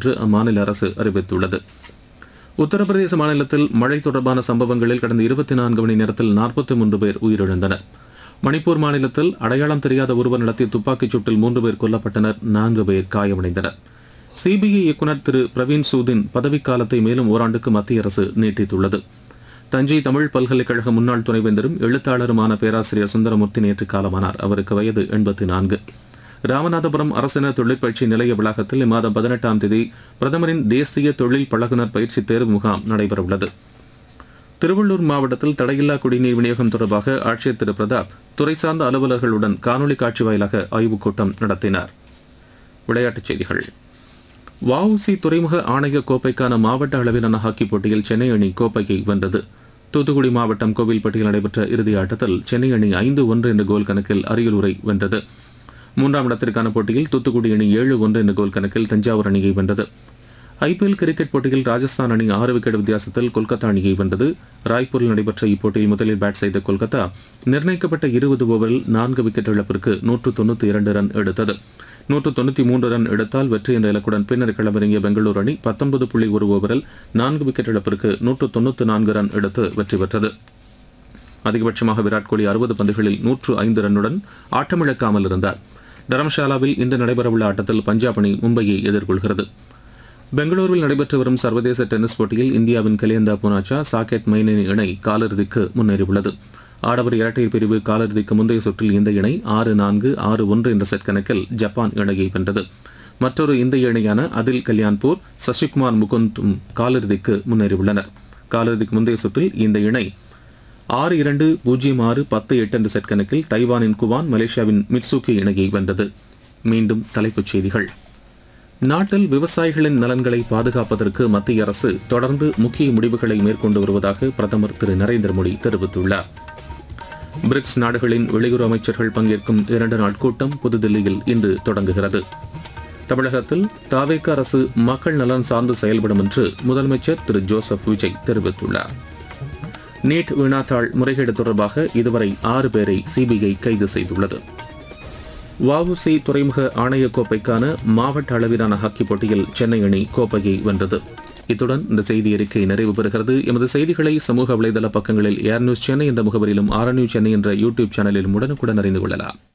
என்று அம்மாநில அரசு அறிவித்துள்ளது உத்தரப்பிரதேச மாநிலத்தில் மழை தொடர்பான சம்பவங்களில் கடந்த இருபத்தி நான்கு மணி நேரத்தில் நாற்பத்தி மூன்று பேர் உயிரிழந்தனர் மணிப்பூர் மாநிலத்தில் அடையாளம் தெரியாத ஒருவர் நடத்திய துப்பாக்கிச் சூட்டில் மூன்று பேர் கொல்லப்பட்டனர் நான்கு பேர் காயமடைந்தனர் சிபிஐ இயக்குநர் திரு பிரவீன் சூதின் பதவிக்காலத்தை மேலும் ஓராண்டுக்கு மத்திய அரசு நீட்டித்துள்ளது தஞ்சை தமிழ் பல்கலைக்கழக முன்னாள் துணைவேந்தரும் எழுத்தாளருமான பேராசிரியர் சுந்தரமூர்த்தி நேற்று காலமானார் அவருக்கு வயது எண்பத்தி நான்கு ராமநாதபுரம் அரசின தொழிற்பயிற்சி நிலைய வளாகத்தில் இம்மாதம் பதினெட்டாம் தேதி பிரதமரின் தேசிய தொழில் பழகுனர் பயிற்சி தேர்வு முகாம் நடைபெறவுள்ளது திருவள்ளூர் மாவட்டத்தில் தடையில்லா குடிநீர் விநியோகம் தொடர்பாக ஆட்சியர் திரு பிரதாப் துறை சார்ந்த அலுவலர்களுடன் காணொலி காட்சி வாயிலாக ஆய்வுக் கூட்டம் நடத்தினார் விளையாட்டுச் செய்திகள் வஉசி துறைமுக ஆணைய கோப்பைக்கான மாவட்ட அளவிலான ஹாக்கி போட்டியில் சென்னை அணி கோப்பையை வென்றது தூத்துக்குடி மாவட்டம் கோவில்பட்டியில் நடைபெற்ற இறுதி ஆட்டத்தில் சென்னை அணி ஐந்து ஒன்று என்ற கோல் கணக்கில் அரியலூரை வென்றது மூன்றாம் இடத்திற்கான போட்டியில் தூத்துக்குடி அணி ஏழு ஒன்று என்ற கோல் கணக்கில் தஞ்சாவூர் அணியை வென்றது ஐபிஎல் கிரிக்கெட் போட்டியில் ராஜஸ்தான் அணி ஆறு விக்கெட் வித்தியாசத்தில் கொல்கத்தா அணியை வென்றது ராய்ப்பூரில் நடைபெற்ற இப்போட்டியில் முதலில் பேட் செய்த கொல்கத்தா நிர்ணயிக்கப்பட்ட இருபது ஓவரில் நான்கு விக்கெட் இழப்பிற்கு நூற்று தொண்ணூற்றி இரண்டு ரன் எடுத்தது நூற்று தொண்ணூற்றி மூன்று ரன் எடுத்தால் வெற்றி என்ற இலக்குடன் பின்னர் களமிறங்கிய பெங்களூரு அணி பத்தொன்பது புள்ளி ஒரு ஓவரில் நான்கு விக்கெட் இழப்பிற்கு நூற்று தொண்ணூற்றி நான்கு ரன் எடுத்து வெற்றி பெற்றது அதிகபட்சமாக விராட் கோலி அறுபது பந்துகளில் நூற்று ஐந்து ரன்னுடன் ஆட்டமிழக்காமல் இருந்தார் தரம்ஷாலாவில் இன்று நடைபெறவுள்ள ஆட்டத்தில் பஞ்சாப் அணி மும்பையை எதிர்கொள்கிறது பெங்களூருவில் நடைபெற்று வரும் சர்வதேச டென்னிஸ் போட்டியில் இந்தியாவின் கலியந்தா புனாச்சா சாகேத் மைனேனி இணை காலிறுதிக்கு முன்னேறியுள்ளது ஆடவர் இரட்டையர் பிரிவு காலிறுதிக்கு முந்தைய சுற்றில் இந்த இணை ஆறு நான்கு ஆறு ஒன்று என்ற செட் கணக்கில் ஜப்பான் இணையை வென்றது மற்றொரு இந்திய இணையான அதில் கல்யாண்பூர் சசிகுமார் முகுந்தும் காலிறுதிக்கு முன்னேறியுள்ளனர் காலிறுதிக்கு முந்தைய சுற்றில் இந்த இணை ஆறு இரண்டு பூஜ்ஜியம் ஆறு பத்து எட்டு என்ற செட் கணக்கில் தைவானின் குவான் மலேசியாவின் மிட்சுகி இணையை வென்றது மீண்டும் தலைப்புச் செய்திகள் நாட்டில் விவசாயிகளின் நலன்களை பாதுகாப்பதற்கு மத்திய அரசு தொடர்ந்து முக்கிய முடிவுகளை மேற்கொண்டு வருவதாக பிரதமர் திரு நரேந்திர மோடி தெரிவித்துள்ளார் பிரிக்ஸ் நாடுகளின் வெளியுறவு அமைச்சர்கள் பங்கேற்கும் இரண்டு நாள் கூட்டம் புதுதில்லியில் இன்று தொடங்குகிறது தமிழகத்தில் தாவேக்க அரசு மக்கள் நலன் சார்ந்து செயல்படும் என்று முதலமைச்சர் திரு ஜோசப் விஜய் தெரிவித்துள்ளார் நீட் வினாத்தாள் முறைகேடு தொடர்பாக இதுவரை ஆறு பேரை சிபிஐ கைது செய்துள்ளது வஉசி துறைமுக ஆணைய கோப்பைக்கான மாவட்ட அளவிலான ஹாக்கி போட்டியில் சென்னை அணி கோப்பையை வென்றது இத்துடன் இந்த செய்தி அறிக்கை நிறைவு பெறுகிறது எமது செய்திகளை சமூக வலைதள பக்கங்களில் ஏர் நியூஸ் சென்னை என்ற முகவரியிலும் ஆர் நியூஸ் சென்னை என்ற யூடியூப் சேனலிலும் உடனுக்குடன் அறிந்து கொள்ளலாம்